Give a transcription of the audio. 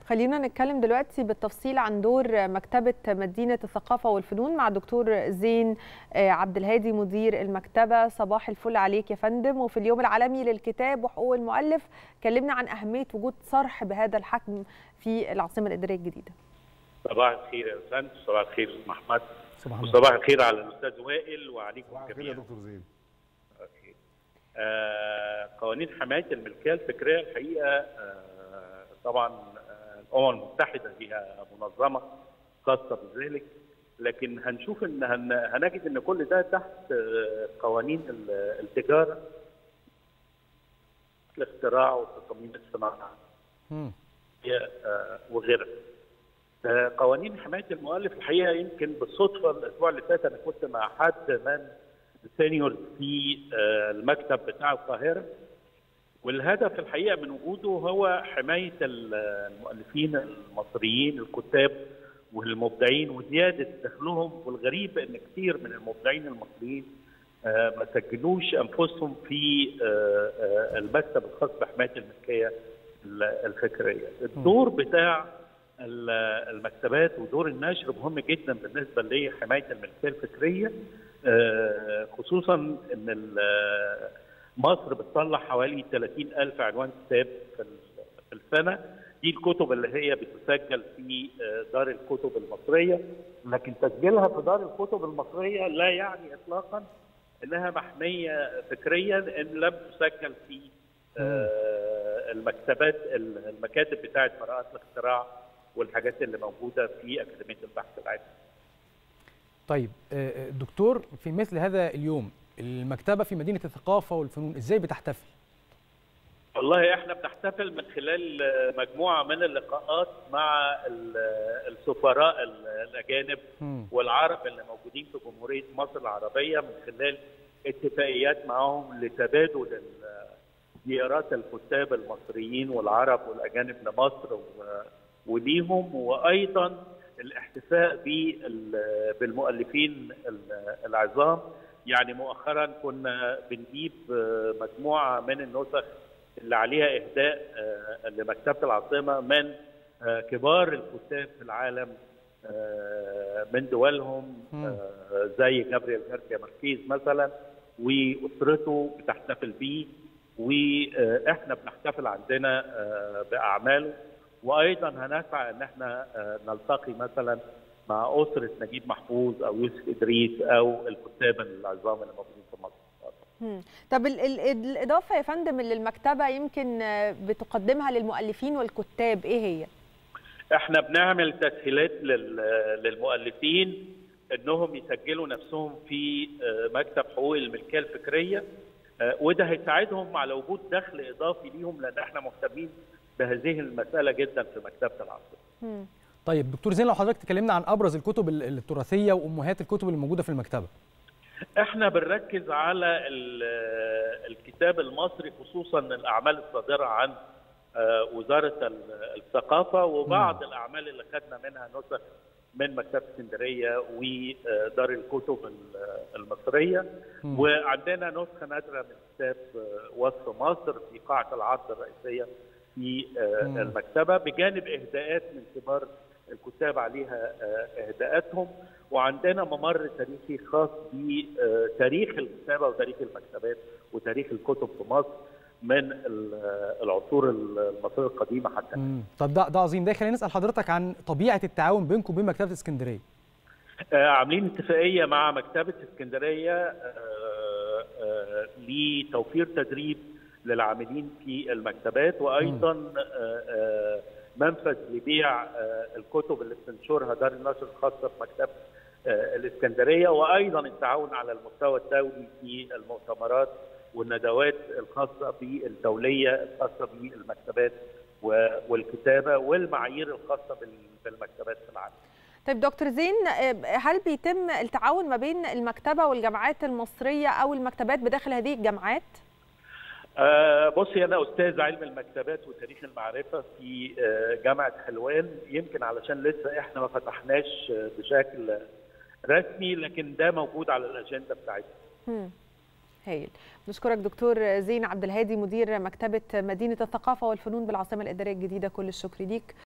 خلينا نتكلم دلوقتي بالتفصيل عن دور مكتبة مدينة الثقافة والفنون مع دكتور زين عبد الهادي مدير المكتبة صباح الفل عليك يا فندم وفي اليوم العالمي للكتاب وحقوق المؤلف كلمنا عن أهمية وجود صرح بهذا الحجم في العاصمة الإدارية الجديدة صباح الخير يا أستاذ صباح الخير أستاذ محمد صباح الله وصباح الخير على الأستاذ وائل وعليكم صباح الخير يا جميعا دكتور زين أوكي. آه قوانين حماية الملكية الفكرية الحقيقة آه طبعا آه الأمم المتحدة لها منظمة خاصة بذلك لكن هنشوف ان هن هنجد ان كل ده تحت آه قوانين ال- التجارة الاختراع والتصاميم الصناعة مم. آه، وغيرها. آه، قوانين حمايه المؤلف الحقيقه يمكن بالصدفه الاسبوع اللي فات انا كنت مع حد من السينيور في آه، المكتب بتاع القاهره والهدف الحقيقه من وجوده هو حمايه ال- المؤلفين المصريين الكتاب والمبدعين وزياده دخلهم والغريب ان كثير من المبدعين المصريين آه، ما سجلوش انفسهم في آه، آه، المكتب الخاص بحمايه الملكيه ال- الفكريه. الدور بتاع ال- المكتبات ودور النشر مهم جدا بالنسبه لحمايه الملكيه الفكريه آه، خصوصا ان ال- مصر بتطلع حوالي 30 ألف عنوان كتاب في ال- في السنه دي الكتب اللي هي بتسجل في آه، دار الكتب المصريه لكن تسجيلها في دار الكتب المصريه لا يعني اطلاقا انها محميه فكريا ان لم تسجل في آه، المكتبات المكاتب بتاعه براءات الاختراع والحاجات اللي موجوده في اكاديميه البحث العلمي. طيب آه، آه، دكتور في مثل هذا اليوم المكتبة في مدينة الثقافة والفنون ازاي بتحتفل؟ والله احنا بنحتفل من خلال آه، مجموعه من اللقاءات مع ال- آه، السفراء ال- الاجانب مم. والعرب اللي موجودين في جمهوريه مصر العربيه من خلال اتفاقيات معاهم لتبادل ال- زيارات الكتاب المصريين والعرب والاجانب لمصر و- وليهم وايضا الاحتفاء بال- بالمؤلفين ال- العظام يعني مؤخرا كنا بنجيب آه، مجموعه من النسخ اللي عليها اهداء آه، لمكتبه العاصمه من آه، كبار الكتاب في العالم آه، من دولهم مم. آه، زي جابرييل جارسيا ماركيز مثلا واسرته بتحتفل بيه واحنا بنحتفل عندنا آه، باعماله وايضا هنسعى ان احنا آه، نلتقي مثلا مع اسره نجيب محفوظ او يوسف ادريس او الكتاب العظام اللي موجودين في مصر مم. طب ال ال الإضافة يا فندم اللي المكتبة يمكن آه، بتقدمها للمؤلفين والكتاب إيه هي؟ احنا بنعمل تسهيلات لل- للمؤلفين انهم يسجلوا نفسهم في آه، مكتب حقوق الملكيه الفكريه آه، وده هيساعدهم على وجود دخل اضافي ليهم لان احنا مهتمين بهذه المساله جدا في مكتبه العاصمه. مم. طيب دكتور زين لو حضرتك تكلمنا عن ابرز الكتب ال- التراثية وامهات الكتب اللي موجودة في المكتبة. احنا بنركز على ال- الكتاب المصري خصوصا الاعمال الصادره عن آه، وزاره ال- الثقافه وبعض الاعمال اللي خدنا منها نسخ من مكتبه اسكندريه ودار الكتب ال- المصريه مم. وعندنا نسخه نادره من كتاب آه، وصف مصر في قاعه العرض الرئيسيه في آه، مم. المكتبه بجانب اهداءات من كبار الكتاب عليها آه، اهداءاتهم وعندنا ممر تاريخي خاص بتاريخ الكتابه وتاريخ المكتبات وتاريخ الكتب في مصر من ال- العصور المصريه القديمه حتى الآن. مم. طب ده ده عظيم ده خلينا نسأل حضرتك عن طبيعة التعاون بينكم وبين مكتبة اسكندرية. آه، عاملين اتفاقيه مع مكتبه اسكندريه آه، آه، لتوفير تدريب للعاملين في المكتبات وايضا آه، آه، منفذ لبيع آه، الكتب اللي بتنشرها دار النشر الخاصه بمكتبه آه، الاسكندريه وايضا التعاون على المستوى الدولي في المؤتمرات والندوات الخاصه بالدوليه الخاصه بالمكتبات و- والكتابه والمعايير الخاصه بال- بالمكتبات في العالم. طيب دكتور زين آه، هل بيتم التعاون ما بين المكتبة والجامعات المصرية أو المكتبات بداخل هذه الجامعات؟ آه بصي انا استاذ علم المكتبات وتاريخ المعرفه في آه جامعه حلوان يمكن علشان لسه احنا ما فتحناش آه بشكل رسمي لكن ده موجود على الاجنده بتاعتنا مم. هايل بشكرك دكتور زين عبد الهادي مدير مكتبة مدينة الثقافة والفنون بالعاصمة الإدارية الجديدة كل الشكر ليك